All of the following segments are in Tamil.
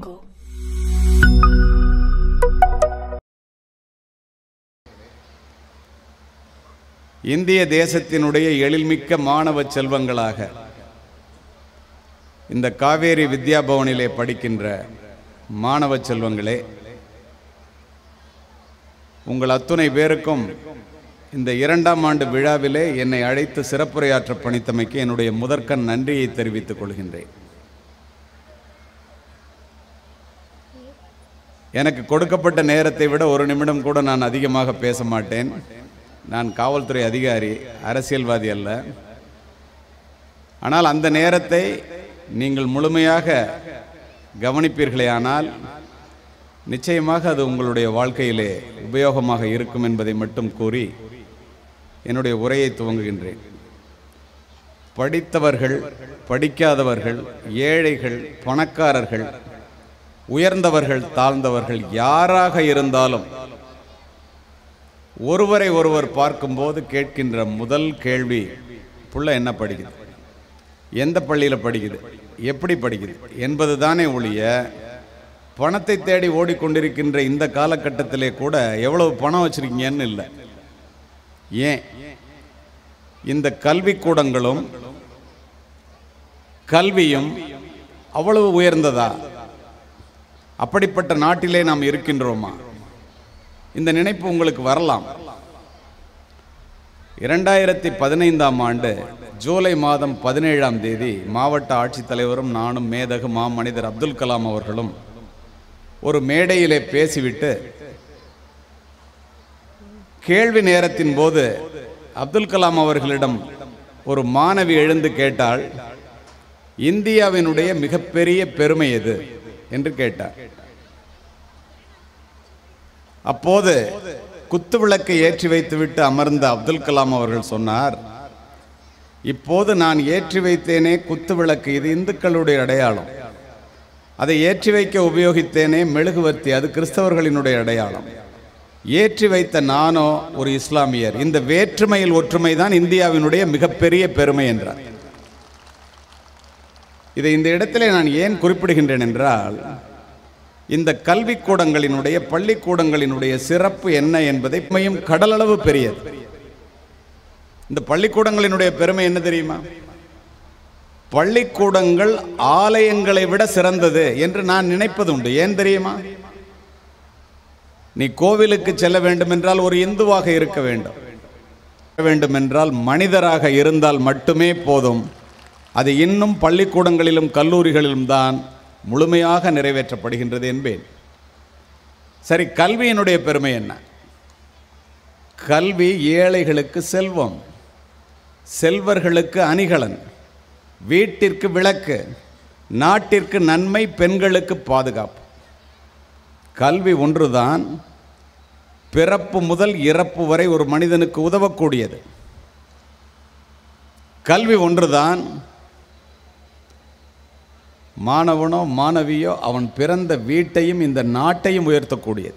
jungle. இந்திய தேசத்தினுடைய எழில்மிக்க மாணவ செல்வங்களாக இந்த காவேரி வித்யா பவனிலே படிக்கின்ற மாணவ செல்வங்களே உங்கள் அத்துணை பேருக்கும் இந்த இரண்டாம் ஆண்டு விழாவிலே என்னை அழைத்து சிறப்புரையாற்ற பணித்தமைக்கு என்னுடைய முதற்கண் நன்றியை தெரிவித்துக் கொள்கின்றேன் எனக்கு கொடுக்கப்பட்ட நேரத்தை விட ஒரு நிமிடம் கூட நான் அதிகமாக பேச மாட்டேன் நான் காவல்துறை அதிகாரி அரசியல்வாதி அல்ல ஆனால் அந்த நேரத்தை நீங்கள் முழுமையாக கவனிப்பீர்களேயானால் நிச்சயமாக அது உங்களுடைய வாழ்க்கையிலே உபயோகமாக இருக்கும் என்பதை மட்டும் கூறி என்னுடைய உரையை துவங்குகின்றேன் படித்தவர்கள் படிக்காதவர்கள் ஏழைகள் பணக்காரர்கள் உயர்ந்தவர்கள் தாழ்ந்தவர்கள் யாராக இருந்தாலும் ஒருவரை ஒருவர் பார்க்கும்போது கேட்கின்ற முதல் கேள்வி புள்ள என்ன படிக்குது எந்த பள்ளியில் படிக்குது எப்படி படிக்குது என்பது தானே ஒழிய பணத்தை தேடி ஓடிக்கொண்டிருக்கின்ற இந்த காலகட்டத்திலே கூட எவ்வளவு பணம் வச்சிருக்கீங்கன்னு இல்லை ஏன் இந்த கல்விக்கூடங்களும் கல்வியும் அவ்வளவு உயர்ந்ததா அப்படிப்பட்ட நாட்டிலே நாம் இருக்கின்றோமா இந்த நினைப்பு உங்களுக்கு வரலாம் இரண்டாயிரத்தி பதினைந்தாம் ஆண்டு ஜூலை மாதம் பதினேழாம் தேதி மாவட்ட ஆட்சித்தலைவரும் நானும் மேதகு மாமனிதர் அப்துல் கலாம் அவர்களும் ஒரு மேடையிலே பேசிவிட்டு கேள்வி நேரத்தின் போது அப்துல் கலாம் அவர்களிடம் ஒரு மாணவி எழுந்து கேட்டால் இந்தியாவினுடைய மிகப்பெரிய பெருமை எது என்று கேட்டார் அப்போது குத்து விளக்கை ஏற்றி வைத்துவிட்டு அமர்ந்த அப்துல் கலாம் அவர்கள் சொன்னார் இப்போது நான் ஏற்றி வைத்தேனே குத்து விளக்கு இது இந்துக்களுடைய அடையாளம் அதை ஏற்றி வைக்க உபயோகித்தேனே மெழுகுவர்த்தி அது கிறிஸ்தவர்களினுடைய அடையாளம் ஏற்றி வைத்த நானோ ஒரு இஸ்லாமியர் இந்த வேற்றுமையில் ஒற்றுமை தான் இந்தியாவினுடைய மிகப்பெரிய பெருமை என்றார் இதை இந்த இடத்திலே நான் ஏன் குறிப்பிடுகின்றேன் என்றால் இந்த கல்விக்கூடங்களினுடைய பள்ளிக்கூடங்களினுடைய சிறப்பு என்ன என்பதை மையும் கடலளவு பெரியது இந்த பள்ளிக்கூடங்களினுடைய பெருமை என்ன தெரியுமா பள்ளிக்கூடங்கள் ஆலயங்களை விட சிறந்தது என்று நான் நினைப்பது உண்டு ஏன் தெரியுமா நீ கோவிலுக்கு செல்ல வேண்டும் என்றால் ஒரு இந்துவாக இருக்க வேண்டும் வேண்டும் என்றால் மனிதராக இருந்தால் மட்டுமே போதும் அது இன்னும் பள்ளிக்கூடங்களிலும் கல்லூரிகளிலும் தான் முழுமையாக நிறைவேற்றப்படுகின்றது என்பேன் சரி கல்வியினுடைய பெருமை என்ன கல்வி ஏழைகளுக்கு செல்வம் செல்வர்களுக்கு அணிகலன் வீட்டிற்கு விளக்கு நாட்டிற்கு நன்மை பெண்களுக்கு பாதுகாப்பு கல்வி ஒன்றுதான் பிறப்பு முதல் இறப்பு வரை ஒரு மனிதனுக்கு உதவக்கூடியது கல்வி ஒன்றுதான் மாணவனோ மாணவியோ அவன் பிறந்த வீட்டையும் இந்த நாட்டையும் உயர்த்தக்கூடியது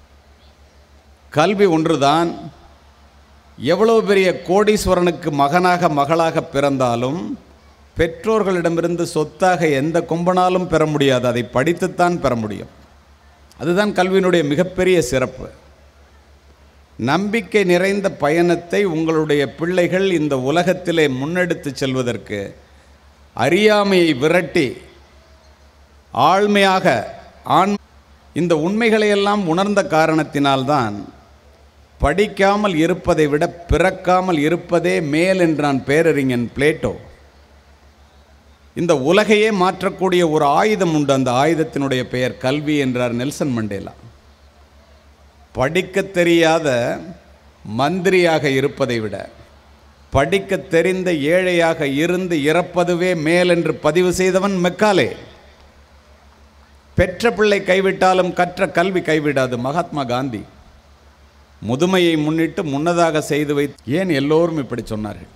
கல்வி ஒன்றுதான் எவ்வளவு பெரிய கோடீஸ்வரனுக்கு மகனாக மகளாக பிறந்தாலும் பெற்றோர்களிடமிருந்து சொத்தாக எந்த கொம்பனாலும் பெற முடியாது அதை படித்துத்தான் பெற முடியும் அதுதான் கல்வியினுடைய மிகப்பெரிய சிறப்பு நம்பிக்கை நிறைந்த பயணத்தை உங்களுடைய பிள்ளைகள் இந்த உலகத்திலே முன்னெடுத்து செல்வதற்கு அறியாமையை விரட்டி ஆழ்மையாக ஆண் இந்த உண்மைகளையெல்லாம் உணர்ந்த காரணத்தினால்தான் படிக்காமல் இருப்பதை விட பிறக்காமல் இருப்பதே மேல் என்றான் பேரறிஞன் பிளேட்டோ இந்த உலகையே மாற்றக்கூடிய ஒரு ஆயுதம் உண்டு அந்த ஆயுதத்தினுடைய பெயர் கல்வி என்றார் நெல்சன் மண்டேலா படிக்க தெரியாத மந்திரியாக இருப்பதை விட படிக்க தெரிந்த ஏழையாக இருந்து இறப்பதுவே மேல் என்று பதிவு செய்தவன் மெக்காலே பெற்ற பிள்ளை கைவிட்டாலும் கற்ற கல்வி கைவிடாது மகாத்மா காந்தி முதுமையை முன்னிட்டு முன்னதாக செய்து வை ஏன் எல்லோரும் இப்படி சொன்னார்கள்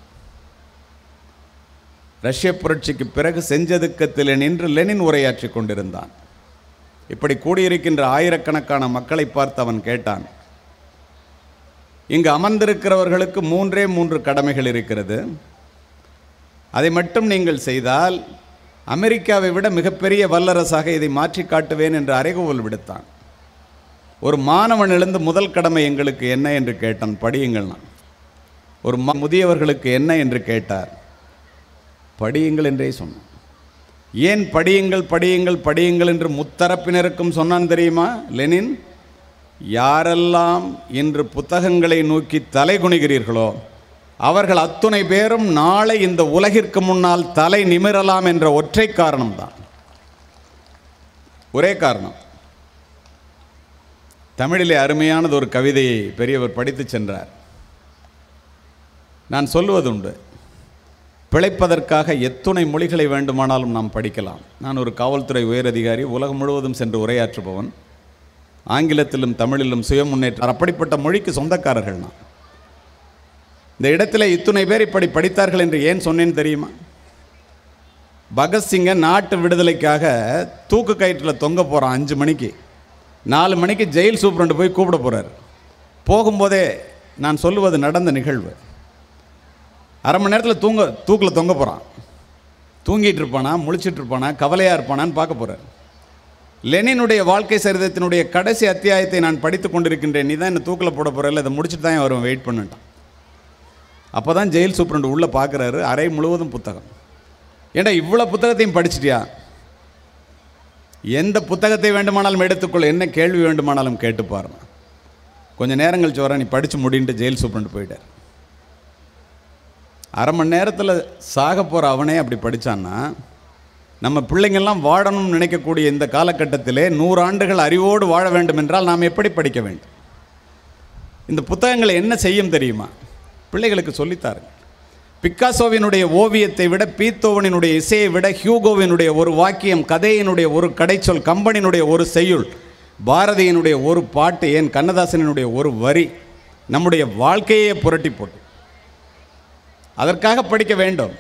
ரஷ்ய புரட்சிக்கு பிறகு செஞ்சதுக்கத்தில் நின்று லெனின் உரையாற்றி கொண்டிருந்தான் இப்படி கூடியிருக்கின்ற ஆயிரக்கணக்கான மக்களை பார்த்து அவன் கேட்டான் இங்கு அமர்ந்திருக்கிறவர்களுக்கு மூன்றே மூன்று கடமைகள் இருக்கிறது அதை மட்டும் நீங்கள் செய்தால் அமெரிக்காவை விட மிகப்பெரிய வல்லரசாக இதை மாற்றி காட்டுவேன் என்று அறைகோவல் விடுத்தான் ஒரு மாணவன் எழுந்து முதல் கடமை எங்களுக்கு என்ன என்று கேட்டான் படியுங்கள் நான் ஒரு ம- முதியவர்களுக்கு என்ன என்று கேட்டார் படியுங்கள் என்றே சொன்னான் ஏன் படியுங்கள் படியுங்கள் படியுங்கள் என்று முத்தரப்பினருக்கும் சொன்னான் தெரியுமா லெனின் யாரெல்லாம் இன்று புத்தகங்களை நோக்கி தலை குனிகிறீர்களோ அவர்கள் அத்துணை பேரும் நாளை இந்த உலகிற்கு முன்னால் தலை நிமிரலாம் என்ற ஒற்றை காரணம்தான் ஒரே காரணம் தமிழிலே அருமையானது ஒரு கவிதையை பெரியவர் படித்துச் சென்றார் நான் சொல்லுவதுண்டு பிழைப்பதற்காக எத்துணை மொழிகளை வேண்டுமானாலும் நாம் படிக்கலாம் நான் ஒரு காவல்துறை உயரதிகாரி உலகம் முழுவதும் சென்று உரையாற்றுபவன் ஆங்கிலத்திலும் தமிழிலும் சுய முன்னேற்றம் அப்படிப்பட்ட மொழிக்கு சொந்தக்காரர்கள் நான் இந்த இடத்துல இத்துணை பேர் இப்படி படித்தார்கள் என்று ஏன் சொன்னேன் தெரியுமா பகத்சிங்கை நாட்டு விடுதலைக்காக தூக்கு கயிற்றில் தொங்க போகிறான் அஞ்சு மணிக்கு நாலு மணிக்கு ஜெயில் சூப்பரண்டு போய் கூப்பிட போகிறார் போகும்போதே நான் சொல்லுவது நடந்த நிகழ்வு அரை மணி நேரத்தில் தூங்க தூக்கில் தொங்க போகிறான் தூங்கிட்டு இருப்பானா முழிச்சிட்டு இருப்பானா கவலையாக இருப்பானான்னு பார்க்க போகிறார் லெனினுடைய வாழ்க்கை சரிதத்தினுடைய கடைசி அத்தியாயத்தை நான் படித்து கொண்டிருக்கின்றேன் நீ தான் என்ன தூக்கில் போட போகிறல்ல இதை முடிச்சுட்டு தான் வருவேன் வெயிட் பண்ணிட்டான் அப்போ தான் ஜெயில் சூப்பரண்டு உள்ளே பார்க்குறாரு அறை முழுவதும் புத்தகம் ஏண்டா இவ்வளோ புத்தகத்தையும் படிச்சிட்டியா எந்த புத்தகத்தை வேண்டுமானாலும் எடுத்துக்கொள்ள என்ன கேள்வி வேண்டுமானாலும் கேட்டு பாருங்க கொஞ்சம் நேரம் கழிச்சு வர நீ படித்து முடின்ட்டு ஜெயில் சூப்பரண்டு போயிட்டார் அரை மணி நேரத்தில் சாக போகிற அவனே அப்படி படித்தான்னா நம்ம பிள்ளைங்கள்லாம் வாழணும்னு நினைக்கக்கூடிய இந்த காலகட்டத்திலே நூறாண்டுகள் அறிவோடு வாழ வேண்டும் என்றால் நாம் எப்படி படிக்க வேண்டும் இந்த புத்தகங்களை என்ன செய்யும் தெரியுமா பிள்ளைகளுக்கு சொல்லித்தாருங்க பிக்காசோவினுடைய ஓவியத்தை விட பீத்தோவனினுடைய இசையை விட ஹியூகோவினுடைய ஒரு வாக்கியம் கதையினுடைய ஒரு கடைச்சொல் கம்பனினுடைய ஒரு செய்யுள் பாரதியினுடைய ஒரு பாட்டு ஏன் கண்ணதாசனினுடைய ஒரு வரி நம்முடைய வாழ்க்கையே புரட்டி போட்டு அதற்காக படிக்க வேண்டும்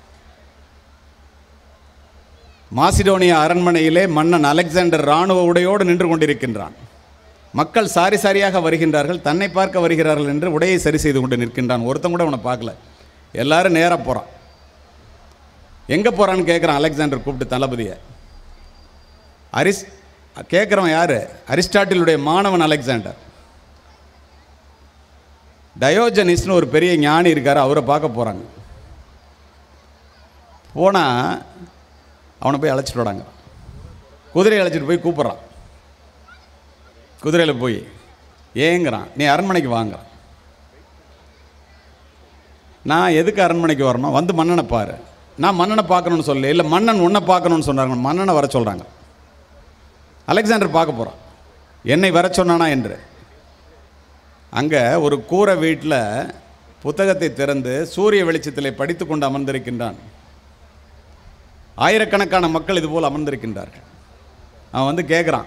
மாசிடோனியா அரண்மனையிலே மன்னன் அலெக்சாண்டர் இராணுவ உடையோடு நின்று கொண்டிருக்கின்றான் மக்கள் சாரி சாரியாக வருகின்றார்கள் தன்னை பார்க்க வருகிறார்கள் என்று உடையை சரி செய்து கொண்டு நிற்கின்றான் ஒருத்தன் கூட அவனை பார்க்கல எல்லாரும் நேராக போகிறான் எங்கே போகிறான்னு கேட்குறான் அலெக்சாண்டர் கூப்பிட்டு தளபதியை அரிஸ் கேட்குறவன் யார் அரிஸ்டாட்டிலுடைய மாணவன் அலெக்சாண்டர் டயோஜனிஸ்னு ஒரு பெரிய ஞானி இருக்கார் அவரை பார்க்க போகிறாங்க போனால் அவனை போய் அழைச்சிட்டு வராங்க குதிரையை அழைச்சிட்டு போய் கூப்பிட்றான் குதிரையில் போய் ஏங்கிறான் நீ அரண்மனைக்கு வாங்குறான் நான் எதுக்கு அரண்மனைக்கு வரணும் வந்து மன்னனை பாரு நான் மன்னனை பார்க்கணும்னு சொல்லி இல்லை மன்னன் உன்னை பார்க்கணும்னு சொன்னாங்க மன்னனை வர சொல்கிறாங்க அலெக்சாண்டர் பார்க்க போகிறான் என்னை வர சொன்னானா என்று அங்கே ஒரு கூரை வீட்டில் புத்தகத்தை திறந்து சூரிய வெளிச்சத்திலே படித்து கொண்டு அமர்ந்திருக்கின்றான் ஆயிரக்கணக்கான மக்கள் இதுபோல் அமர்ந்திருக்கின்றார்கள் அவன் வந்து கேட்குறான்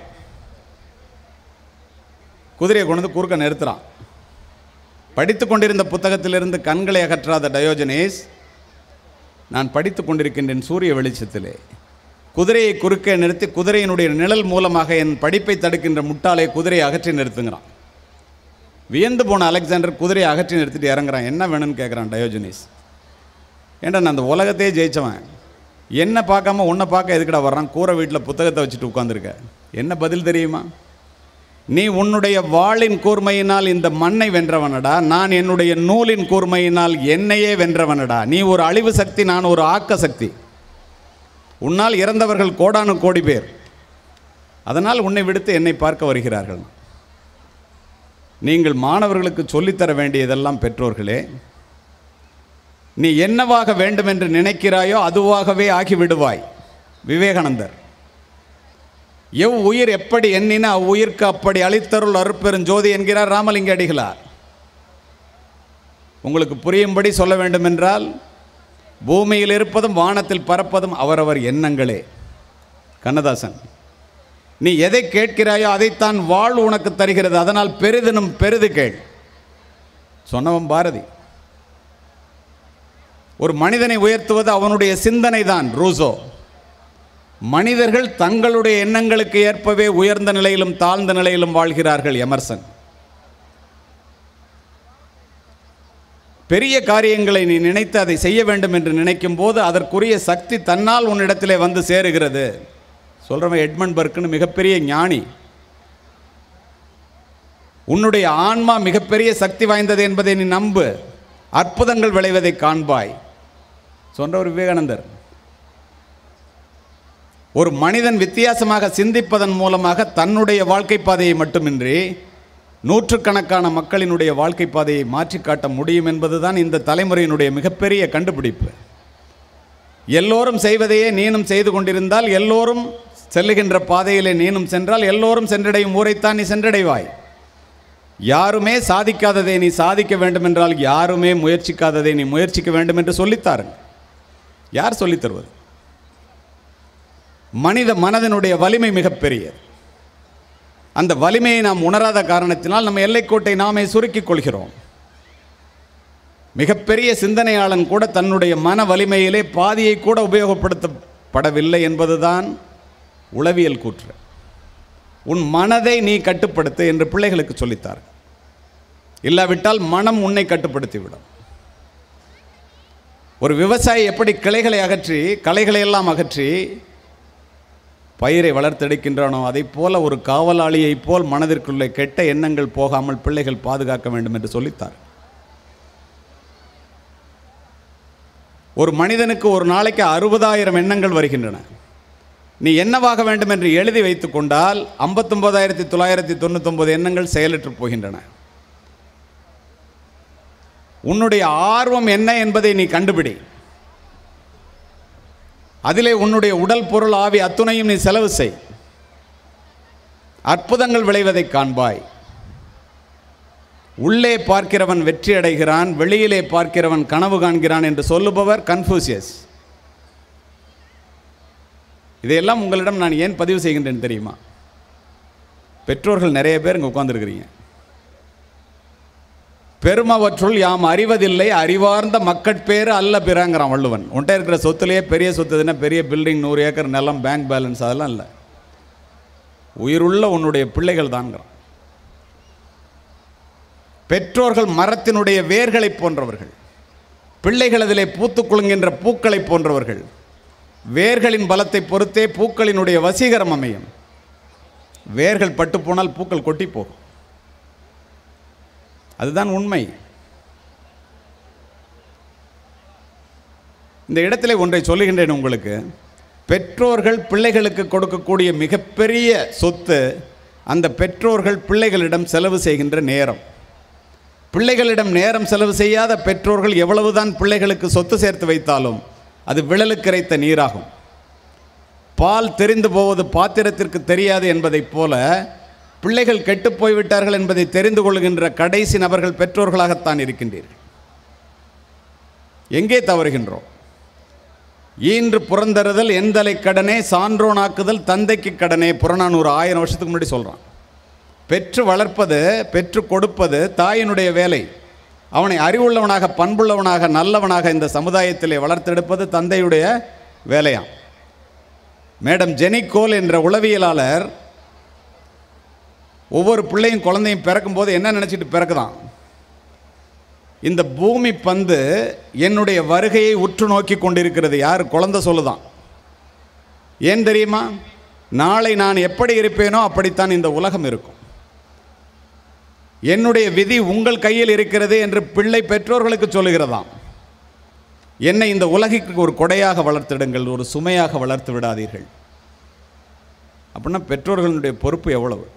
குதிரையை கொண்டு வந்து குறுக்க நிறுத்துறான் படித்து கொண்டிருந்த புத்தகத்திலிருந்து கண்களை அகற்றாத டயோஜனேஸ் நான் படித்து கொண்டிருக்கின்றேன் சூரிய வெளிச்சத்திலே குதிரையை குறுக்கே நிறுத்தி குதிரையினுடைய நிழல் மூலமாக என் படிப்பை தடுக்கின்ற முட்டாளை குதிரையை அகற்றி நிறுத்துங்கிறான் வியந்து போன அலெக்சாண்டர் குதிரையை அகற்றி நிறுத்திட்டு இறங்குறான் என்ன வேணும்னு கேட்குறான் டயோஜனிஸ் ஏன்டா நான் அந்த உலகத்தையே ஜெயிச்சவன் என்ன பார்க்காம உன்னை பார்க்க எதுக்குடா வர்றான் கூரை வீட்டில் புத்தகத்தை வச்சுட்டு உட்காந்துருக்க என்ன பதில் தெரியுமா நீ உன்னுடைய வாளின் கூர்மையினால் இந்த மண்ணை வென்றவனடா நான் என்னுடைய நூலின் கூர்மையினால் என்னையே வென்றவனடா நீ ஒரு அழிவு சக்தி நான் ஒரு ஆக்க சக்தி உன்னால் இறந்தவர்கள் கோடானு கோடி பேர் அதனால் உன்னை விடுத்து என்னை பார்க்க வருகிறார்கள் நீங்கள் மாணவர்களுக்கு சொல்லித்தர வேண்டியதெல்லாம் பெற்றோர்களே நீ என்னவாக வேண்டும் என்று நினைக்கிறாயோ அதுவாகவே ஆகிவிடுவாய் விவேகானந்தர் எவ் உயிர் எப்படி எண்ணின அவ்வுயிர்க்கு அப்படி அளித்தருள் அருட்பெருஞ்சோதி என்கிறார் ராமலிங்க அடிகளார் உங்களுக்கு புரியும்படி சொல்ல வேண்டுமென்றால் பூமியில் இருப்பதும் வானத்தில் பறப்பதும் அவரவர் எண்ணங்களே கண்ணதாசன் நீ எதை கேட்கிறாயோ அதைத்தான் வாழ் உனக்கு தருகிறது அதனால் பெரிதினும் பெரிது கேள் சொன்னவன் பாரதி ஒரு மனிதனை உயர்த்துவது அவனுடைய சிந்தனை தான் ரூசோ மனிதர்கள் தங்களுடைய எண்ணங்களுக்கு ஏற்பவே உயர்ந்த நிலையிலும் தாழ்ந்த நிலையிலும் வாழ்கிறார்கள் எமர்சன் பெரிய காரியங்களை நீ நினைத்து அதை செய்ய வேண்டும் என்று நினைக்கும் போது அதற்குரிய சக்தி தன்னால் உன்னிடத்திலே வந்து சேருகிறது சொல்கிறவன் எட்மண்ட் பர்க்குன்னு மிகப்பெரிய ஞானி உன்னுடைய ஆன்மா மிகப்பெரிய சக்தி வாய்ந்தது என்பதை நீ நம்பு அற்புதங்கள் விளைவதை காண்பாய் சொன்னவர் விவேகானந்தர் ஒரு மனிதன் வித்தியாசமாக சிந்திப்பதன் மூலமாக தன்னுடைய வாழ்க்கை பாதையை மட்டுமின்றி நூற்றுக்கணக்கான மக்களினுடைய வாழ்க்கை பாதையை மாற்றி காட்ட முடியும் என்பதுதான் இந்த தலைமுறையினுடைய மிகப்பெரிய கண்டுபிடிப்பு எல்லோரும் செய்வதையே நீனும் செய்து கொண்டிருந்தால் எல்லோரும் செல்லுகின்ற பாதையிலே நீனும் சென்றால் எல்லோரும் சென்றடையும் ஊரைத்தான் நீ சென்றடைவாய் யாருமே சாதிக்காததை நீ சாதிக்க வேண்டும் என்றால் யாருமே முயற்சிக்காததை நீ முயற்சிக்க வேண்டும் என்று சொல்லித்தாருங்க யார் சொல்லித் தருவது மனித மனதினுடைய வலிமை மிகப்பெரியது அந்த வலிமையை நாம் உணராத காரணத்தினால் நம்ம எல்லைக்கோட்டை நாமே சுருக்கிக் கொள்கிறோம் மிகப்பெரிய சிந்தனையாளன் கூட தன்னுடைய மன வலிமையிலே பாதியை கூட உபயோகப்படுத்தப்படவில்லை என்பதுதான் உளவியல் கூற்று உன் மனதை நீ கட்டுப்படுத்து என்று பிள்ளைகளுக்கு சொல்லித்தார் இல்லாவிட்டால் மனம் உன்னை கட்டுப்படுத்திவிடும் ஒரு விவசாயி எப்படி கிளைகளை அகற்றி களைகளை எல்லாம் அகற்றி பயிரை வளர்த்தெடுக்கின்றானோ அதைப் போல ஒரு காவலாளியைப் போல் மனதிற்குள்ளே கெட்ட எண்ணங்கள் போகாமல் பிள்ளைகள் பாதுகாக்க வேண்டும் என்று சொல்லித்தார் ஒரு மனிதனுக்கு ஒரு நாளைக்கு அறுபதாயிரம் எண்ணங்கள் வருகின்றன நீ என்னவாக வேண்டும் என்று எழுதி வைத்து கொண்டால் ஐம்பத்தொம்போதாயிரத்தி தொள்ளாயிரத்தி தொண்ணூத்தொம்பது எண்ணங்கள் செயலற்று போகின்றன உன்னுடைய ஆர்வம் என்ன என்பதை நீ கண்டுபிடி அதிலே உன்னுடைய உடல் பொருள் ஆவி அத்துணையும் நீ செலவு செய் அற்புதங்கள் விளைவதை காண்பாய் உள்ளே பார்க்கிறவன் வெற்றி அடைகிறான் வெளியிலே பார்க்கிறவன் கனவு காண்கிறான் என்று சொல்லுபவர் கன்ஃபூசியஸ் இதையெல்லாம் உங்களிடம் நான் ஏன் பதிவு செய்கின்றேன் தெரியுமா பெற்றோர்கள் நிறைய பேர் இங்கே உட்காந்துருக்கிறீங்க பெருமவற்றுள் யாம் அறிவதில்லை அறிவார்ந்த மக்கட்பேறு அல்ல பிறங்கிறான் வள்ளுவன் உன்ட்ட இருக்கிற சொத்துலேயே பெரிய சொத்து எதுனா பெரிய பில்டிங் நூறு ஏக்கர் நிலம் பேங்க் பேலன்ஸ் அதெல்லாம் இல்லை உயிருள்ள உன்னுடைய பிள்ளைகள் தான்ங்கிறான் பெற்றோர்கள் மரத்தினுடைய வேர்களைப் போன்றவர்கள் பிள்ளைகள் அதிலே பூத்துக் குலுங்குகின்ற பூக்களைப் போன்றவர்கள் வேர்களின் பலத்தை பொறுத்தே பூக்களினுடைய வசீகரம் அமையும் வேர்கள் பட்டு போனால் பூக்கள் கொட்டி போகும் அதுதான் உண்மை இந்த இடத்திலே ஒன்றை சொல்லுகின்றேன் உங்களுக்கு பெற்றோர்கள் பிள்ளைகளுக்கு கொடுக்கக்கூடிய மிகப்பெரிய சொத்து அந்த பெற்றோர்கள் பிள்ளைகளிடம் செலவு செய்கின்ற நேரம் பிள்ளைகளிடம் நேரம் செலவு செய்யாத பெற்றோர்கள் எவ்வளவுதான் பிள்ளைகளுக்கு சொத்து சேர்த்து வைத்தாலும் அது விழலுக்கிரைத்த நீராகும் பால் தெரிந்து போவது பாத்திரத்திற்கு தெரியாது என்பதைப் போல பிள்ளைகள் கெட்டுப் போய்விட்டார்கள் என்பதை தெரிந்து கொள்கின்ற கடைசி நபர்கள் பெற்றோர்களாகத்தான் இருக்கின்றீர்கள் எங்கே தவறுகின்றோம் ஈன்று புறந்தறுதல் எந்தலை கடனே சான்றோனாக்குதல் தந்தைக்கு கடனே புறநானூறு ஆயிரம் வருஷத்துக்கு முன்னாடி சொல்கிறான் பெற்று வளர்ப்பது பெற்று கொடுப்பது தாயினுடைய வேலை அவனை அறிவுள்ளவனாக பண்புள்ளவனாக நல்லவனாக இந்த சமுதாயத்திலே வளர்த்தெடுப்பது தந்தையுடைய வேலையாம் மேடம் ஜெனிகோல் என்ற உளவியலாளர் ஒவ்வொரு பிள்ளையும் குழந்தையும் பிறக்கும்போது என்ன நினச்சிட்டு பிறக்குதான் இந்த பூமி பந்து என்னுடைய வருகையை உற்று நோக்கி கொண்டிருக்கிறது யார் குழந்தை சொல்லுதான் ஏன் தெரியுமா நாளை நான் எப்படி இருப்பேனோ அப்படித்தான் இந்த உலகம் இருக்கும் என்னுடைய விதி உங்கள் கையில் இருக்கிறது என்று பிள்ளை பெற்றோர்களுக்கு சொல்லுகிறதாம் என்னை இந்த உலகிற்கு ஒரு கொடையாக வளர்த்திடுங்கள் ஒரு சுமையாக வளர்த்து விடாதீர்கள் அப்படின்னா பெற்றோர்களுடைய பொறுப்பு எவ்வளவு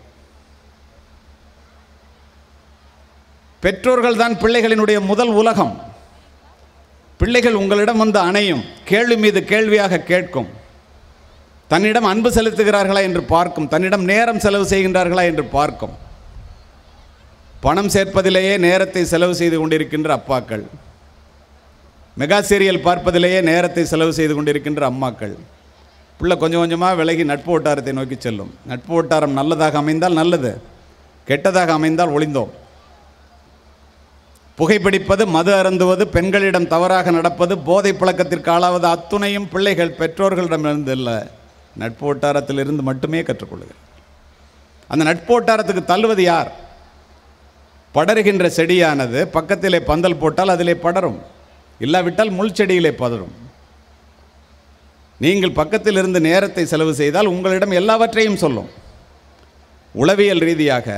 பெற்றோர்கள் தான் பிள்ளைகளினுடைய முதல் உலகம் பிள்ளைகள் உங்களிடம் வந்து அணையும் கேள்வி மீது கேள்வியாக கேட்கும் தன்னிடம் அன்பு செலுத்துகிறார்களா என்று பார்க்கும் தன்னிடம் நேரம் செலவு செய்கின்றார்களா என்று பார்க்கும் பணம் சேர்ப்பதிலேயே நேரத்தை செலவு செய்து கொண்டிருக்கின்ற அப்பாக்கள் மெகா சீரியல் பார்ப்பதிலேயே நேரத்தை செலவு செய்து கொண்டிருக்கின்ற அம்மாக்கள் பிள்ளை கொஞ்சம் கொஞ்சமாக விலகி நட்பு வட்டாரத்தை நோக்கி செல்லும் நட்பு வட்டாரம் நல்லதாக அமைந்தால் நல்லது கெட்டதாக அமைந்தால் ஒளிந்தோம் புகைப்பிடிப்பது மது அருந்துவது பெண்களிடம் தவறாக நடப்பது போதை பழக்கத்திற்கு ஆளாவது அத்துணையும் பிள்ளைகள் பெற்றோர்களிடமிருந்து இல்லை நட்பு வட்டாரத்திலிருந்து மட்டுமே கற்றுக்கொள்ளுங்கள் அந்த நட்பு வட்டாரத்துக்கு தள்ளுவது யார் படருகின்ற செடியானது பக்கத்திலே பந்தல் போட்டால் அதிலே படரும் இல்லாவிட்டால் முள் செடியிலே படரும் நீங்கள் பக்கத்தில் இருந்து நேரத்தை செலவு செய்தால் உங்களிடம் எல்லாவற்றையும் சொல்லும் உளவியல் ரீதியாக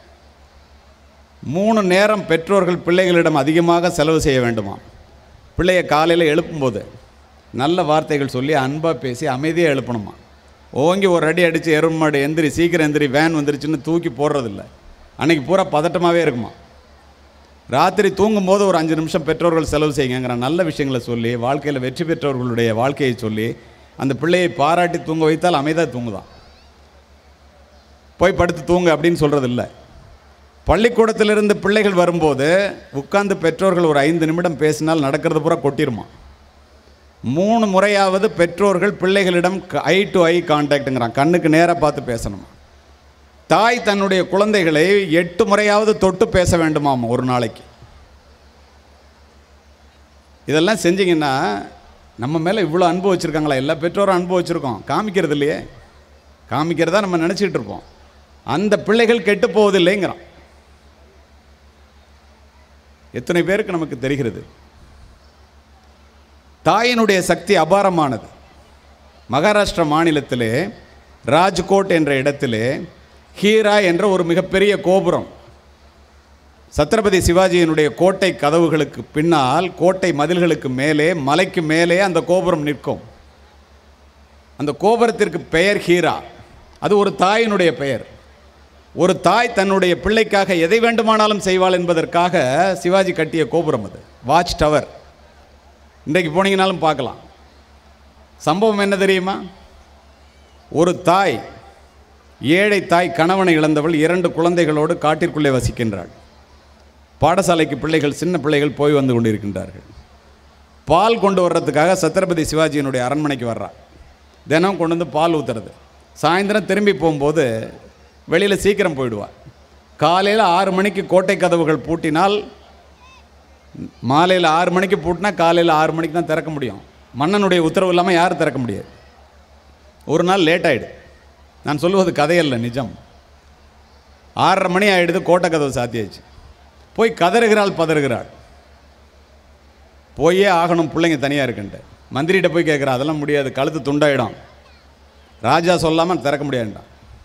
மூணு நேரம் பெற்றோர்கள் பிள்ளைகளிடம் அதிகமாக செலவு செய்ய வேண்டுமா பிள்ளைய காலையில் எழுப்பும்போது நல்ல வார்த்தைகள் சொல்லி அன்பாக பேசி அமைதியாக எழுப்பணுமா ஓங்கி ஒரு அடி அடித்து எருமாடு எந்திரி சீக்கிரம் எந்திரி வேன் வந்துருச்சுன்னு தூக்கி போடுறதில்ல அன்னைக்கு பூரா பதட்டமாகவே இருக்குமா ராத்திரி தூங்கும்போது ஒரு அஞ்சு நிமிஷம் பெற்றோர்கள் செலவு செய்யுங்கிற நல்ல விஷயங்களை சொல்லி வாழ்க்கையில் வெற்றி பெற்றவர்களுடைய வாழ்க்கையை சொல்லி அந்த பிள்ளையை பாராட்டி தூங்க வைத்தால் அமைதியாக தூங்குதான் போய் படுத்து தூங்க அப்படின்னு சொல்கிறது இல்லை பள்ளிக்கூடத்திலிருந்து பிள்ளைகள் வரும்போது உட்கார்ந்து பெற்றோர்கள் ஒரு ஐந்து நிமிடம் பேசினால் நடக்கிறது பூரா கொட்டிருமா மூணு முறையாவது பெற்றோர்கள் பிள்ளைகளிடம் ஐ டு ஐ கான்டாக்டுங்கிறான் கண்ணுக்கு நேராக பார்த்து பேசணும் தாய் தன்னுடைய குழந்தைகளை எட்டு முறையாவது தொட்டு பேச வேண்டுமாம் ஒரு நாளைக்கு இதெல்லாம் செஞ்சீங்கன்னா நம்ம மேலே இவ்வளோ அன்பு வச்சுருக்காங்களா எல்லா பெற்றோரும் அன்பு வச்சுருக்கோம் காமிக்கிறது இல்லையே காமிக்கிறதா நம்ம நினச்சிட்டு இருப்போம் அந்த பிள்ளைகள் கெட்டு போவதில்லைங்கிறான் எத்தனை பேருக்கு நமக்கு தெரிகிறது தாயினுடைய சக்தி அபாரமானது மகாராஷ்டிரா மாநிலத்திலே ராஜ்கோட் என்ற இடத்திலே ஹீரா என்ற ஒரு மிகப்பெரிய கோபுரம் சத்ரபதி சிவாஜியினுடைய கோட்டை கதவுகளுக்கு பின்னால் கோட்டை மதில்களுக்கு மேலே மலைக்கு மேலே அந்த கோபுரம் நிற்கும் அந்த கோபுரத்திற்கு பெயர் ஹீரா அது ஒரு தாயினுடைய பெயர் ஒரு தாய் தன்னுடைய பிள்ளைக்காக எதை வேண்டுமானாலும் செய்வாள் என்பதற்காக சிவாஜி கட்டிய கோபுரம் அது வாட்ச் டவர் இன்றைக்கு போனீங்கனாலும் பார்க்கலாம் சம்பவம் என்ன தெரியுமா ஒரு தாய் ஏழை தாய் கணவனை இழந்தவள் இரண்டு குழந்தைகளோடு காட்டிற்குள்ளே வசிக்கின்றாள் பாடசாலைக்கு பிள்ளைகள் சின்ன பிள்ளைகள் போய் வந்து கொண்டிருக்கின்றார்கள் பால் கொண்டு வர்றதுக்காக சத்ரபதி சிவாஜியினுடைய அரண்மனைக்கு வர்றா தினம் கொண்டு வந்து பால் ஊற்றுறது சாயந்தரம் திரும்பி போகும்போது வெளியில் சீக்கிரம் போயிடுவாள் காலையில் ஆறு மணிக்கு கோட்டை கதவுகள் பூட்டினால் மாலையில் ஆறு மணிக்கு பூட்டினா காலையில் ஆறு மணிக்கு தான் திறக்க முடியும் மன்னனுடைய உத்தரவு இல்லாமல் யாரும் திறக்க முடியாது ஒரு நாள் லேட் ஆகிடு நான் சொல்லுவது கதையல்ல நிஜம் ஆறரை மணி ஆகிடுது கோட்டை கதவு சாத்தியாச்சு போய் கதறுகிறாள் பதறுகிறாள் போயே ஆகணும் பிள்ளைங்க தனியாக இருக்குன்ட்டு மந்திரிகிட்ட போய் கேட்குறா அதெல்லாம் முடியாது கழுத்து துண்டாயிடும் ராஜா சொல்லாமல் திறக்க முடியாதுட்டான்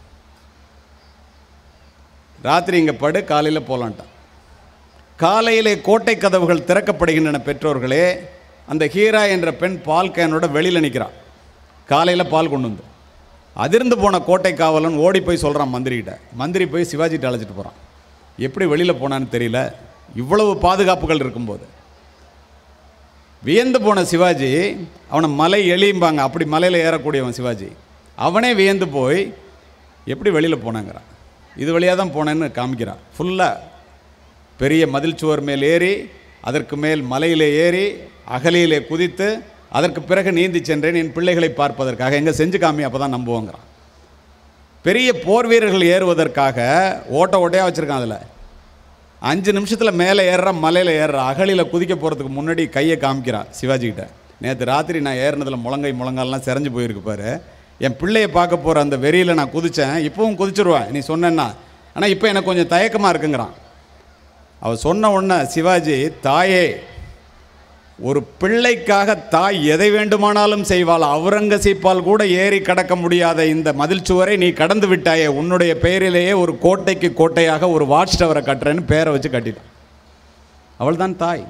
ராத்திரி இங்கே படு காலையில் போகலான்ட்டான் காலையிலே கோட்டை கதவுகள் திறக்கப்படுகின்றன பெற்றோர்களே அந்த ஹீரா என்ற பெண் பால் கேனோட வெளியில் நிற்கிறான் காலையில் பால் கொண்டு வந்து அதிர்ந்து போன கோட்டை காவலன் ஓடி போய் சொல்கிறான் மந்திரிகிட்ட மந்திரி போய் சிவாஜிட்ட அழைச்சிட்டு போகிறான் எப்படி வெளியில் போனான்னு தெரியல இவ்வளவு பாதுகாப்புகள் இருக்கும்போது வியந்து போன சிவாஜி அவனை மலை எளியும்பாங்க அப்படி மலையில் ஏறக்கூடியவன் சிவாஜி அவனே வியந்து போய் எப்படி வெளியில் போனாங்கிறான் இது வழியாக தான் போனேன்னு காமிக்கிறான் ஃபுல்லாக பெரிய மதில் சுவர் மேல் ஏறி அதற்கு மேல் மலையிலே ஏறி அகலியிலே குதித்து அதற்கு பிறகு நீந்தி சென்றேன் என் பிள்ளைகளை பார்ப்பதற்காக எங்கே செஞ்சு காமி அப்போ தான் நம்புவோங்கிறான் பெரிய போர் வீரர்கள் ஏறுவதற்காக ஓட்ட ஓட்டையாக வச்சுருக்கான் அதில் அஞ்சு நிமிஷத்தில் மேலே ஏறுற மலையில் ஏறுற அகலியில் குதிக்க போகிறதுக்கு முன்னாடி கையை காமிக்கிறான் சிவாஜிக்கிட்ட நேற்று ராத்திரி நான் ஏறினதில் முழங்கை முழங்கால்லாம் செறஞ்சு போயிருக்கு பாரு என் பிள்ளையை பார்க்க போகிற அந்த வெறியில் நான் குதித்தேன் இப்போவும் குதிச்சிருவேன் நீ சொன்னேன்னா ஆனால் இப்போ எனக்கு கொஞ்சம் தயக்கமாக இருக்குங்கிறான் அவ சொன்ன உடனே சிவாஜி தாயே ஒரு பிள்ளைக்காக தாய் எதை வேண்டுமானாலும் செய்வாள் அவுரங்கசீப்பால் கூட ஏறி கடக்க முடியாத இந்த மதில் சுவரை நீ கடந்து விட்டாயே உன்னுடைய பெயரிலேயே ஒரு கோட்டைக்கு கோட்டையாக ஒரு வாட்ச் டவரை கட்டுறேன்னு பேரை வச்சு கட்டிட்டான் அவள்தான் தாய்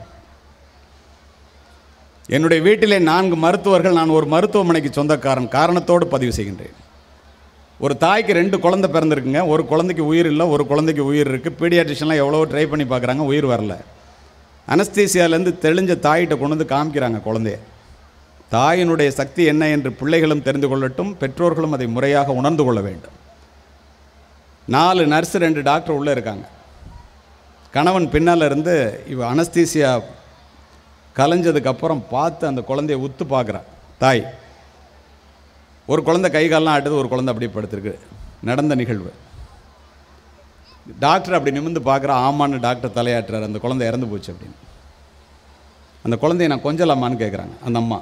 என்னுடைய வீட்டிலே நான்கு மருத்துவர்கள் நான் ஒரு மருத்துவமனைக்கு சொந்தக்காரன் காரணத்தோடு பதிவு செய்கின்றேன் ஒரு தாய்க்கு ரெண்டு குழந்தை பிறந்திருக்குங்க ஒரு குழந்தைக்கு உயிர் இல்லை ஒரு குழந்தைக்கு உயிர் இருக்குது பீடியாட்ரிஷன்லாம் எவ்வளவோ ட்ரை பண்ணி பார்க்குறாங்க உயிர் வரல அனஸ்தீசியாலேருந்து தெளிஞ்ச தாயிட்ட கொண்டு வந்து காமிக்கிறாங்க குழந்தைய தாயினுடைய சக்தி என்ன என்று பிள்ளைகளும் தெரிந்து கொள்ளட்டும் பெற்றோர்களும் அதை முறையாக உணர்ந்து கொள்ள வேண்டும் நாலு நர்ஸு ரெண்டு டாக்டர் உள்ளே இருக்காங்க கணவன் பின்னால் இருந்து இவ அனஸ்தீசியா கலைஞ்சதுக்கப்புறம் பார்த்து அந்த குழந்தைய உத்து பார்க்குறா தாய் ஒரு குழந்தை கை கால்லாம் ஆட்டுது ஒரு குழந்தை அப்படியே படுத்திருக்கு நடந்த நிகழ்வு டாக்டர் அப்படி நிமிர்ந்து பார்க்குற ஆமான்னு டாக்டர் தலையாட்டுறாரு அந்த குழந்தை இறந்து போச்சு அப்படின்னு அந்த குழந்தைய நான் கொஞ்சலாமான்னு கேட்குறாங்க அந்த அம்மா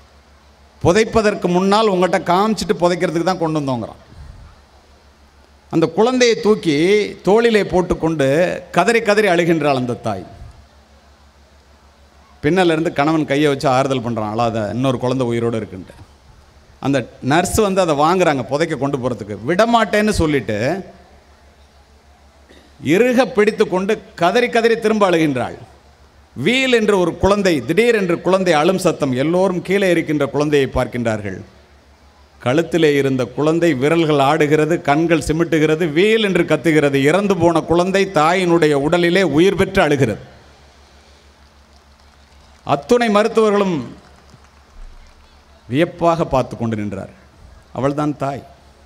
புதைப்பதற்கு முன்னால் உங்கள்கிட்ட காமிச்சிட்டு புதைக்கிறதுக்கு தான் கொண்டு வந்தோங்கிறான் அந்த குழந்தையை தூக்கி தோளிலே போட்டுக்கொண்டு கதறி கதறி அழுகின்றாள் அந்த தாய் பின்னால இருந்து கணவன் கையை வச்சு ஆறுதல் பண்ணுறான் அழாத இன்னொரு குழந்தை உயிரோடு இருக்குன்ட்டு அந்த நர்ஸ் வந்து அதை வாங்குறாங்க புதைக்க கொண்டு போகிறதுக்கு விடமாட்டேன்னு சொல்லிட்டு இறுக பிடித்து கொண்டு கதறி கதறி திரும்ப அழுகின்றாள் வீல் என்று ஒரு குழந்தை திடீர் என்று குழந்தை அழும் சத்தம் எல்லோரும் கீழே இருக்கின்ற குழந்தையை பார்க்கின்றார்கள் கழுத்திலே இருந்த குழந்தை விரல்கள் ஆடுகிறது கண்கள் சிமிட்டுகிறது வீல் என்று கத்துகிறது இறந்து போன குழந்தை தாயினுடைய உடலிலே உயிர் பெற்று அழுகிறது அத்துணை மருத்துவர்களும் வியப்பாக பார்த்து கொண்டு நின்றார் அவள்தான் தாய்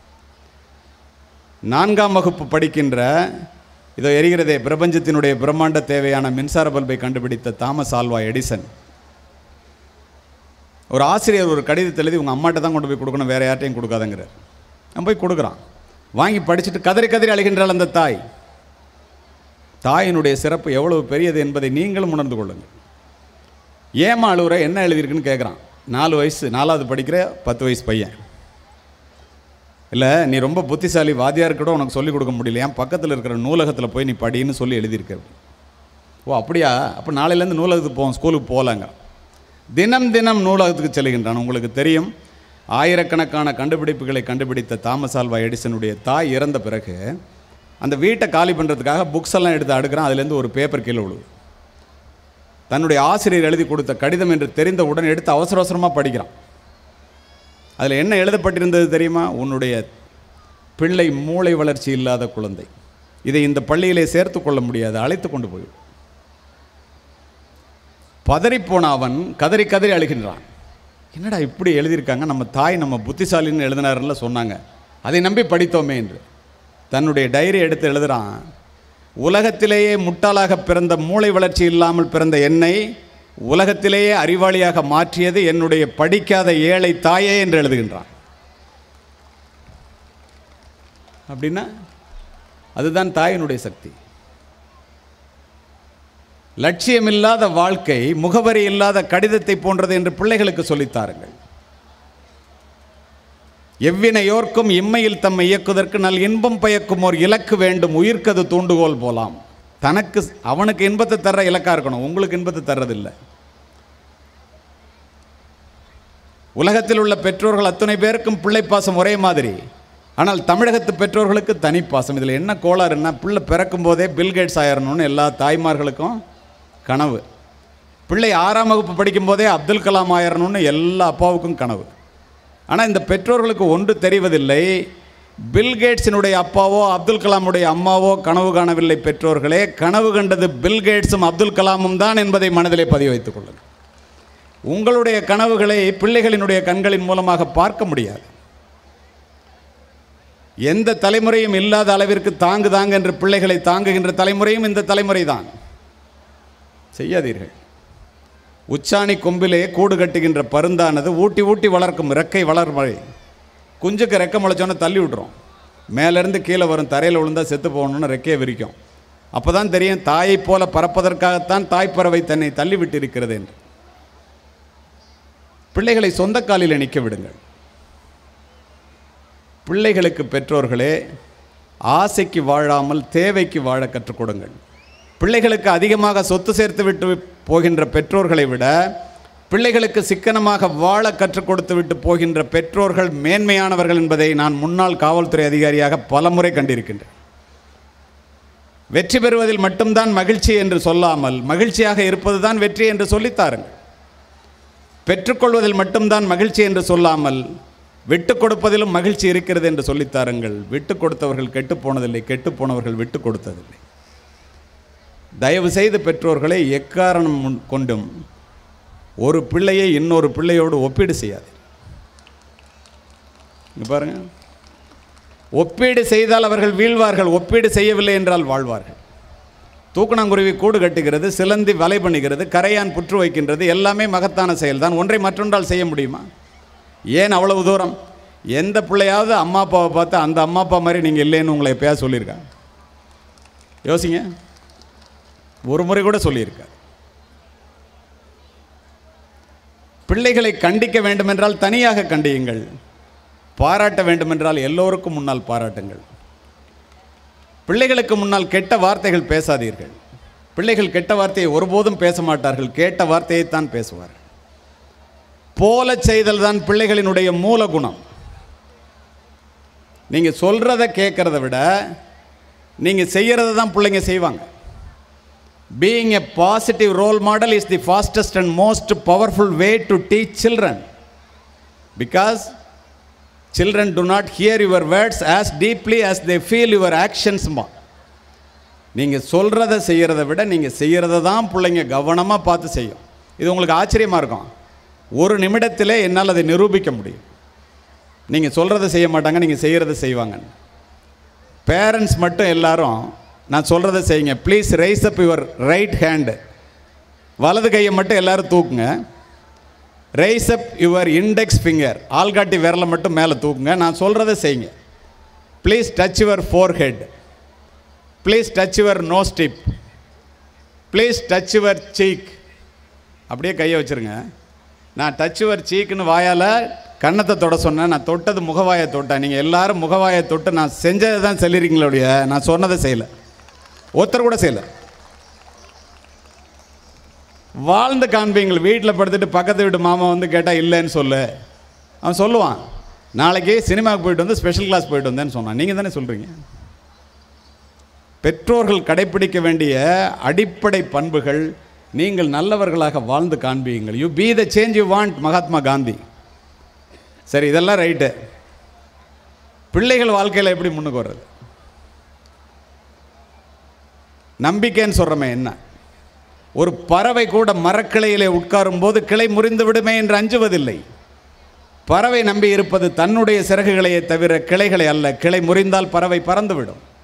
நான்காம் வகுப்பு படிக்கின்ற இதோ எரிகிறதே பிரபஞ்சத்தினுடைய பிரம்மாண்ட தேவையான மின்சார பல்பை கண்டுபிடித்த தாமஸ் ஆல்வா எடிசன் ஒரு ஆசிரியர் ஒரு கடிதத்தை எழுதி உங்கள் அம்மாட்ட தான் கொண்டு போய் கொடுக்கணும் வேற யார்ட்டையும் கொடுக்காதங்கிறார் அவன் போய் கொடுக்குறான் வாங்கி படிச்சுட்டு கதறி கதறி அழுகின்றாள் அந்த தாய் தாயினுடைய சிறப்பு எவ்வளவு பெரியது என்பதை நீங்களும் உணர்ந்து கொள்ளுங்கள் ஏமா அழுவுற என்ன எழுதியிருக்குன்னு கேட்குறான் நாலு வயசு நாலாவது படிக்கிற பத்து வயசு பையன் இல்லை நீ ரொம்ப புத்திசாலி வாத்தியார் கூட உனக்கு சொல்லிக் கொடுக்க முடியல ஏன் பக்கத்தில் இருக்கிற நூலகத்தில் போய் நீ படின்னு சொல்லி எழுதியிருக்க ஓ அப்படியா அப்போ நாளையிலேருந்து நூலகத்துக்கு போவோம் ஸ்கூலுக்கு போகலாங்க தினம் தினம் நூலகத்துக்கு செல்கின்றான் உங்களுக்கு தெரியும் ஆயிரக்கணக்கான கண்டுபிடிப்புகளை கண்டுபிடித்த தாமஸ் ஆல்வா எடிசனுடைய தாய் இறந்த பிறகு அந்த வீட்டை காலி பண்ணுறதுக்காக புக்ஸ் எல்லாம் எடுத்து அடுக்கிறான் அதுலேருந்து ஒரு பேப்பர் கீழே விழுது தன்னுடைய ஆசிரியர் எழுதி கொடுத்த கடிதம் என்று தெரிந்தவுடன் எடுத்து அவசர அவசரமாக படிக்கிறான் அதில் என்ன எழுதப்பட்டிருந்தது தெரியுமா உன்னுடைய பிள்ளை மூளை வளர்ச்சி இல்லாத குழந்தை இதை இந்த பள்ளியிலே சேர்த்து கொள்ள முடியாது அழைத்து கொண்டு போய் பதறிப்போன அவன் கதறி கதறி அழுகின்றான் என்னடா இப்படி எழுதியிருக்காங்க நம்ம தாய் நம்ம புத்திசாலின்னு எழுதினாருல சொன்னாங்க அதை நம்பி படித்தோமே என்று தன்னுடைய டைரி எடுத்து எழுதுறான் உலகத்திலேயே முட்டாளாக பிறந்த மூளை வளர்ச்சி இல்லாமல் பிறந்த என்னை உலகத்திலேயே அறிவாளியாக மாற்றியது என்னுடைய படிக்காத ஏழை தாயே என்று எழுதுகின்றான் அப்படின்னா அதுதான் தாயினுடைய சக்தி லட்சியமில்லாத வாழ்க்கை முகவரி இல்லாத கடிதத்தை போன்றது என்று பிள்ளைகளுக்கு சொல்லித்தாருங்கள் எவ்வினையோர்க்கும் இம்மையில் தம்மை இயக்குவதற்கு நல் இன்பம் பயக்கும் ஒரு இலக்கு வேண்டும் உயிர்க்கது தூண்டுகோல் போலாம் தனக்கு அவனுக்கு இன்பத்தை தர்ற இலக்கா இருக்கணும் உங்களுக்கு இன்பத்தை தர்றதில்லை உலகத்தில் உள்ள பெற்றோர்கள் அத்தனை பேருக்கும் பிள்ளை பாசம் ஒரே மாதிரி ஆனால் தமிழகத்து பெற்றோர்களுக்கு தனிப்பாசம் இதில் என்ன கோளாறுன்னா பிள்ளை பிறக்கும் போதே பில்கேட்ஸ் ஆயிரணும்னு எல்லா தாய்மார்களுக்கும் கனவு பிள்ளை ஆறாம் வகுப்பு படிக்கும் போதே அப்துல் கலாம் ஆயிரணும்னு எல்லா அப்பாவுக்கும் கனவு ஆனால் இந்த பெற்றோர்களுக்கு ஒன்று தெரிவதில்லை பில்கேட்ஸினுடைய அப்பாவோ அப்துல் கலாமுடைய அம்மாவோ கனவு காணவில்லை பெற்றோர்களே கனவு கண்டது பில்கேட்ஸும் அப்துல் கலாமும் தான் என்பதை மனதிலே பதிவு வைத்துக் கொள்ளுங்கள் உங்களுடைய கனவுகளை பிள்ளைகளினுடைய கண்களின் மூலமாக பார்க்க முடியாது எந்த தலைமுறையும் இல்லாத அளவிற்கு தாங்கு தாங்க என்று பிள்ளைகளை தாங்குகின்ற தலைமுறையும் இந்த தலைமுறை தான் செய்யாதீர்கள் உச்சாணி கொம்பிலே கூடு கட்டுகின்ற பருந்தானது ஊட்டி ஊட்டி வளர்க்கும் ரெக்கை வளர்மழை குஞ்சுக்கு ரெக்கை முளைச்சோன்னே தள்ளி விட்றோம் மேலேருந்து கீழே வரும் தரையில் விழுந்தா செத்து போகணும்னு ரெக்கையை விரிக்கும் அப்போ தான் தெரியும் தாயைப் போல பறப்பதற்காகத்தான் தாய்ப்பறவை தன்னை தள்ளி விட்டு இருக்கிறது என்று பிள்ளைகளை சொந்த காலில் நிற்க விடுங்கள் பிள்ளைகளுக்கு பெற்றோர்களே ஆசைக்கு வாழாமல் தேவைக்கு வாழ கற்றுக் கொடுங்கள் பிள்ளைகளுக்கு அதிகமாக சொத்து சேர்த்து விட்டு போகின்ற பெற்றோர்களை விட பிள்ளைகளுக்கு சிக்கனமாக வாழ கற்றுக் கொடுத்து விட்டு போகின்ற பெற்றோர்கள் மேன்மையானவர்கள் என்பதை நான் முன்னாள் காவல்துறை அதிகாரியாக பலமுறை கண்டிருக்கின்றேன் வெற்றி பெறுவதில் மட்டும்தான் மகிழ்ச்சி என்று சொல்லாமல் மகிழ்ச்சியாக இருப்பதுதான் வெற்றி என்று சொல்லித்தாருங்கள் பெற்றுக்கொள்வதில் மட்டும்தான் மகிழ்ச்சி என்று சொல்லாமல் விட்டு கொடுப்பதிலும் மகிழ்ச்சி இருக்கிறது என்று சொல்லித்தாருங்கள் விட்டு கொடுத்தவர்கள் கெட்டு போனதில்லை கெட்டு போனவர்கள் விட்டு கொடுத்ததில்லை தயவு செய்து பெற்றோர்களை எக்காரணம் முன் கொண்டும் ஒரு பிள்ளையை இன்னொரு பிள்ளையோடு ஒப்பீடு செய்யாது இங்க பாருங்க ஒப்பீடு செய்தால் அவர்கள் வீழ்வார்கள் ஒப்பீடு செய்யவில்லை என்றால் வாழ்வார்கள் தூக்கணாங்குருவி கூடு கட்டுகிறது சிலந்தி வலை பண்ணுகிறது கரையான் புற்று வைக்கின்றது எல்லாமே மகத்தான செயல்தான் ஒன்றை மற்றொன்றால் செய்ய முடியுமா ஏன் அவ்வளவு தூரம் எந்த பிள்ளையாவது அம்மா அப்பாவை பார்த்து அந்த அம்மா அப்பா மாதிரி நீங்கள் இல்லைன்னு உங்களை எப்பயாவது சொல்லியிருக்காங்க யோசிங்க ஒரு முறை கூட சொல்லியிருக்கார் பிள்ளைகளை கண்டிக்க வேண்டுமென்றால் தனியாக கண்டியுங்கள் பாராட்ட வேண்டுமென்றால் எல்லோருக்கும் முன்னால் பாராட்டுங்கள் பிள்ளைகளுக்கு முன்னால் கெட்ட வார்த்தைகள் பேசாதீர்கள் பிள்ளைகள் கெட்ட வார்த்தையை ஒருபோதும் பேச மாட்டார்கள் கேட்ட வார்த்தையைத்தான் பேசுவார்கள் போல செய்தல் தான் பிள்ளைகளினுடைய மூல குணம் நீங்கள் சொல்கிறத கேட்குறத விட நீங்கள் செய்கிறத தான் பிள்ளைங்க செய்வாங்க being a positive role model is the fastest and most powerful way to teach children because children do not hear your words as deeply as they feel your ஆக்ஷன்ஸ்மா நீங்கள் சொல்கிறத செய்கிறத விட நீங்கள் செய்கிறத தான் பிள்ளைங்க கவனமாக பார்த்து செய்யும் இது உங்களுக்கு ஆச்சரியமாக இருக்கும் ஒரு நிமிடத்திலே என்னால் அதை நிரூபிக்க முடியும் நீங்கள் சொல்கிறத செய்ய மாட்டாங்க நீங்கள் செய்கிறத செய்வாங்க பேரண்ட்ஸ் மட்டும் எல்லாரும் நான் சொல்கிறத செய்யுங்க please rise up your right hand வலது கையை மட்டும் எல்லாரும் தூக்குங்க rise up your index finger ஆள்காட்டி விரலை மட்டும் மேலே தூக்குங்க நான் சொல்கிறத செய்யுங்க please touch your forehead please touch your nose tip please touch your cheek அப்படியே கையை வச்சுருங்க நான் டச் யுவர் சீக்குன்னு வாயால் கன்னத்தை தொட சொன்னேன் நான் தொட்டது முகவாயை தொட்டேன் நீங்கள் எல்லாரும் முகவாயை தொட்டு நான் செஞ்சதை தான் சொல்லியிருக்கீங்களோடைய நான் சொன்னதை செய்யலை ஒருத்தர் கூட செய்யலை வாழ்ந்து காண்பீங்கள் வீட்டில் படுத்துட்டு பக்கத்து வீட்டு மாமா வந்து கேட்டால் இல்லைன்னு சொல்லு அவன் சொல்லுவான் நாளைக்கு சினிமாவுக்கு போயிட்டு வந்து ஸ்பெஷல் கிளாஸ் போயிட்டு வந்தேன்னு சொன்னான் நீங்கள் தானே சொல்கிறீங்க பெற்றோர்கள் கடைப்பிடிக்க வேண்டிய அடிப்படை பண்புகள் நீங்கள் நல்லவர்களாக வாழ்ந்து காண்பீங்கள் you be the change you want Mahatma Gandhi சரி இதெல்லாம் ரைட்டு பிள்ளைகள் வாழ்க்கையில் எப்படி முன்னுக்கு வர்றது நம்பிக்கைன்னு சொல்கிறோமே என்ன ஒரு பறவை கூட மரக்கிளையிலே உட்காரும் போது கிளை முறிந்து விடுமே என்று அஞ்சுவதில்லை பறவை நம்பி இருப்பது தன்னுடைய சிறகுகளையே தவிர கிளைகளை அல்ல கிளை முறிந்தால் பறவை பறந்துவிடும்